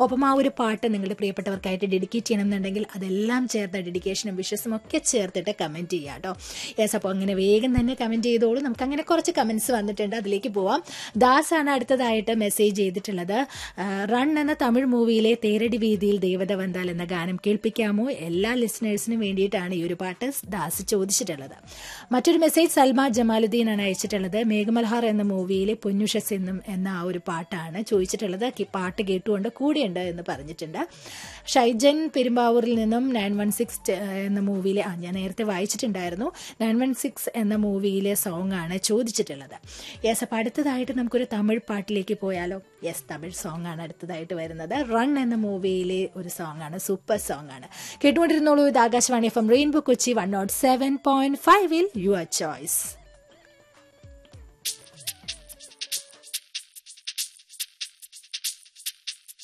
ഒപ്പം ആ ഒരു പാട്ട് നിങ്ങളുടെ പ്രിയപ്പെട്ടവർക്കായിട്ട് ഡെഡിക്കേറ്റ് ചെയ്യണമെന്നുണ്ടെങ്കിൽ അതെല്ലാം ചേർത്ത ഡെഡിക്കേഷനും വിഷസും ഒക്കെ ചേർത്തിട്ട് കമൻറ്റ് ചെയ്യാം കേട്ടോ യെസ് അപ്പോൾ അങ്ങനെ വേഗം തന്നെ കമൻറ്റ് ചെയ്തോളൂ നമുക്ക് അങ്ങനെ കുറച്ച് കമൻറ്റ്സ് വന്നിട്ടുണ്ട് അതിലേക്ക് പോവാം ദാസാണ് അടുത്തതായിട്ട് മെസ്സേജ് ചെയ്തിട്ടുള്ളത് ആ, റൺ എന്ന തമിഴ് മൂവിയിലെ തേരടി വീതിയിൽ ദേവത വന്താൽ എന്ന ഗാനം കേൾപ്പിക്കാമോ എല്ലാ ലിസണേഴ്സിനും വേണ്ടിയിട്ടാണ് ഈ ഒരു പാട്ട് ദാസ് ചോദിച്ചിട്ടുള്ളത് മറ്റൊരു മെസ്സേജ് സൽമാ ജമാലുദ്ദീനാണ് അയച്ചിട്ടുള്ളത് മേഘമൽഹാർ എന്ന മൂവിയിലെ പൊന്നുഷസ് എന്നും എന്ന ആ ഒരു പാട്ടാണ് ചോദിച്ചിട്ടുള്ളത് കി- പാട്ട് കേട്ടുകൊണ്ട് കൂടെയുണ്ട് എന്ന് പറഞ്ഞിട്ടുണ്ട് ഷൈജൻ പെരുമ്പാവൂരിൽ നിന്നും നയൻ വൺ സിക്സ് എന്ന മൂവിയിലെ ആ ഞാൻ നേരത്തെ വായിച്ചിട്ടുണ്ടായിരുന്നു നയൻ വൺ സിക്സ് എന്ന മൂവിയിലെ സോങ് ആണ് ചോദിച്ചിട്ടുള്ളത് യെസ് അപ്പോൾ അടുത്തതായിട്ട് നമുക്കൊരു തമിഴ് പാട്ടിലേക്ക് പോയാലോ യെസ് തമിഴ് സോങ് ആണ് അടുത്തതായിട്ട് വരുന്നത് റൺ എന്ന മൂവിയിലെ ഒരു സോങ് ആണ് സൂപ്പർ സോങ് ആണ് കേട്ടുകൊണ്ടിരുന്നോളൂ ഇത് Akashvani F M rainbow Kochi one nought seven point ഫൈവിൽ യുവർ ചോയ്സ്